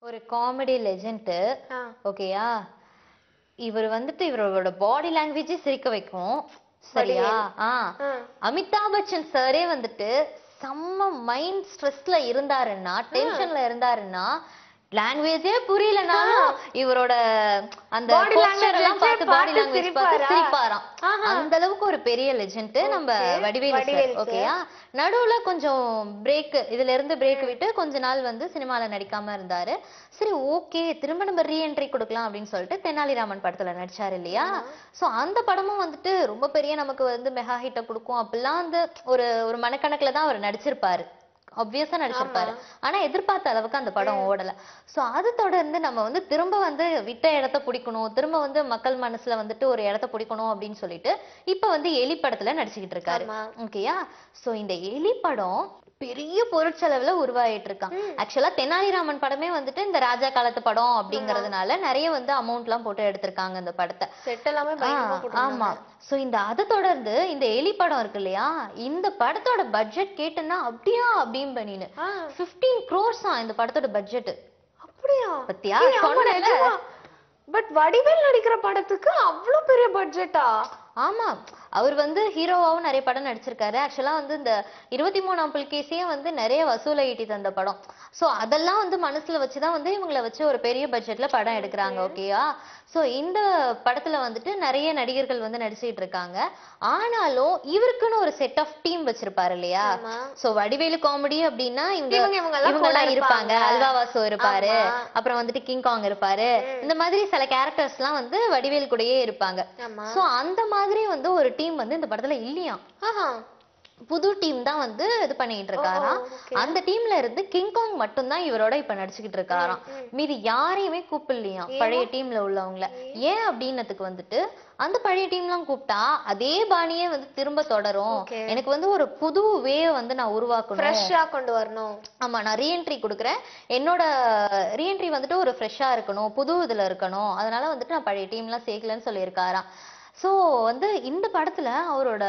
ஒரு comedy legend ஆ. ஓகேயா இவர் வந்துட்டு இவரோட பாடி லாங்குவேஜே சிரிக்க வைக்கும் சரியா ஆ ஆ. அமிதாப் பச்சன் சாரே வந்துட்டு செம்ம மைண்ட் ஸ்ட்ரெஸ்ல இருந்தாருன்னா டென்ஷன்ல இருந்தாருன்னா லாங்குவேஜே புரியலனாலும் இவரோட அந்த Body posture language எல்லாம் வச்சே பார்த்து பாடி பார்த்து லாங்குவேஜ் பார்த்து சிரிப்பாரா? சிரிப்பாராம் ஆஹா. அந்த அளவுக்கு ஒரு பெரிய லெஜெண்ட் நம்ம Okay. Vadivelu Vadivelu sir sir. ஓகேயா நடுவுல கொஞ்சம் பிரேக் இதுல இருந்து பிரேக் விட்டு கொஞ்ச நாள் வந்து சினிமால நடிக்காம இருந்தாரு சரி ஓகே திரும்ப நம்ம ரீஎன்ட்ரி கொடுக்கலாம் அப்படின்னு சொல்லிட்டு தெனாலிராமன் படத்துல நடிச்சாரு இல்லையா சோ அந்த படமும் வந்துட்டு ரொம்ப பெரிய நமக்கு வந்து மெகா ஹிட்ட கொடுக்கும் அப்படிலாம் வந்து ஒரு ஒரு மனக்கணக்குல தான் அவர் நடிச்சிருப்பாரு ஆப்வியஸா நடிச்சிருப்பாரு ஆனா எதிர்பார்த்த அளவுக்கு அந்த படம் ஓடல சோ அது தொடர்ந்து நம்ம வந்து திரும்ப வந்து விட்ட இடத்த பிடிக்கணும் திரும்ப வந்து மக்கள் மனசுல வந்துட்டு ஒரு இடத்த பிடிக்கணும் அப்படின்னு சொல்லிட்டு இப்ப வந்து எலி படத்துல நடிச்சுக்கிட்டு இருக்காரு ஆமா. ஓகேயா சோ இந்த எலி படம் பெரிய பொருட்செலவுல உருவாயிட்டு இருக்கான் ஆக்சுவலா தெனாலிராமன் படமே வந்துட்டு இந்த ராஜா காலத்து படம் அப்படிங்கறதுனால நிறைய வந்து அமௌண்ட் எல்லாம் போட்டு எடுத்திருக்காங்க இந்த படத்தை செட் எல்லாமே பயங்கரமா ஆ, போட்டிருந்தாங்க. ஆமா சோ இந்த அதை தொடர்ந்து இந்த எலி படம் இருக்கு இல்லையா இந்த படத்தோட பட்ஜெட் கேட்டேன்னா அப்படியா அப்படின்னு பண்ணினு ஆ, 15 க்ரோர்ஸா இந்த படத்தோட பட்ஜெட் அப்படியா பத்தியா ஏய், ஆமா, சொன்னேன்ல நிஜமா. பட் வடிவேல் நடிக்கிற படத்துக்கு அவ்வளவு பெரிய பட்ஜெட்டா ஆமா அவர் வந்து ஹீரோவாவும் நிறைய படம் நடிச்சிருக்காரு ஆக்சுவலா வந்து இந்த இருபத்தி மூணாம் புல்கேசியே வந்து நிறைய வசூலை ஈட்டி தந்த படம் சோ அதெல்லாம் வந்து மனசுல வச்சுதான் வந்து இவங்கள வச்சு ஒரு பெரிய பட்ஜெட்ல படம் எடுக்கிறாங்க ஓகேயா சோ இந்த படத்துல வந்துட்டு நிறைய நடிகர்கள் வந்து நடிச்சிட்டு இருக்காங்க ஆனாலும் இவருக்குன்னு ஒரு செட் ஆஃப் டீம் வச்சிருப்பாரு இல்லையா ஆமா. சோ வடிவேலு காமெடி அப்படின்னா இவங்க இவங்க இவங்க எல்லாம் இவங்க எல்லாம் கூட இருப்பாங்க இருப்பாங்க. அல்வா வாசு இருப்பாரு ஆமா. அப்புறம் வந்துட்டு கிங் காங் இருப்பாரு இந்த மாதிரி சில கேரக்டர்ஸ் எல்லாம் வந்து வடிவேல் கூடயே இருப்பாங்க ஆமா சோ அந்த மாதிரி வந்து ஒரு டீம் வந்து இந்த படத்துல இல்லையாம் ஆஹா புது டீம் தான் வந்து இது பண்ணிட்டு இருக்காராம் ஓ, okay. அந்த டீம்ல இருந்து கிங்காங் மட்டும்தான் இவரோட இப்ப நடிச்சுக்கிட்டு இருக்காராம் மீதி யாரையுமே கூப்பிடலையாம் பழைய டீம்ல உள்ளவங்கள ஏன் அப்படின்னதுக்கு வந்துட்டு அந்த பழைய டீம்லாம் கூப்பிட்டா அதே பாணியே வந்து திரும்ப தொடரும் Okay. எனக்கு வந்து ஒரு புது வே வந்து நான் உருவாக்கணும் ஃப்ரெஷ்ஷா கொண்டு வரணும் ஆமா நான் ரீஎன்ட்ரி கொடுக்குறேன் என்னோட ரீஎன்ட்ரி வந்துட்டு ஒரு ஃப்ரெஷ்ஷா இருக்கணும் புது இதுல இருக்கணும் அதனால வந்துட்டு நான் பழைய டீம்லாம் சேர்க்கலன்னு சொல்லியிருக்காராம் சோ வந்து இந்த படத்துல அவரோட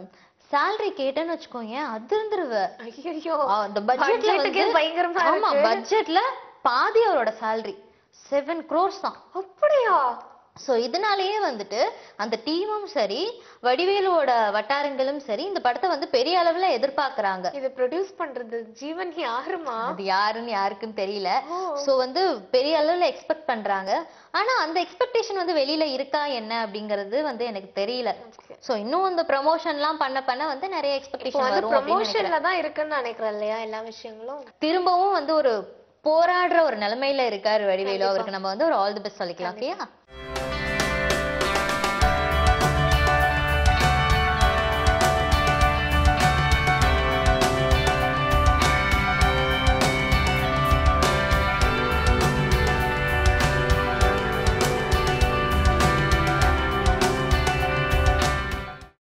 salary கேட்டேன்னு வச்சுக்கோங்க அதிர்ந்துருவ ஐயோ அந்த பட்ஜெட்ல Budget-க்கே வந்து பயங்கரமா ஆமா இருக்கு. பட்ஜெட்ல பாதி அவரோட salary செவன் crores தான் அப்படியா சோ இதனாலேயே வந்துட்டு அந்த டீமும் சரி வடிவேலுவோட வட்டாரங்களும் சரி இந்த படத்தை வந்து பெரிய அளவுல எதிர்பார்க்கறாங்க இத ப்ரொடியூஸ் பண்றது ஜீவன் யாருமா அது யாருன்னு யாருக்கும் தெரியல ஓ. சோ வந்து பெரிய அளவுல எக்ஸ்பெக்ட் பண்றாங்க ஆனா அந்த எக்ஸ்பெக்டேஷன் வந்து வெளியில இருக்கா என்ன அப்படிங்கறது வந்து எனக்கு தெரியல Okay. சோ இன்னும் அந்த ப்ரமோஷன் எல்லாம் பண்ண பண்ண வந்து நிறைய இப்போ எக்ஸ்பெக்டேஷன் வந்து வரும் அப்படின்னு நினைக்கிறேன் ப்ரமோஷன்ல தான் இருக்குன்னு நினைக்கிறேன் இல்லையா எல்லா விஷயங்களும் திரும்பவும் வந்து ஒரு போராடுற ஒரு நிலைமையில இருக்காரு வடிவேலு அவருக்கு நம்ம வந்து ஒரு ஆல் தி பெஸ்ட் சொல்லிக்கலாம் ஓகேயா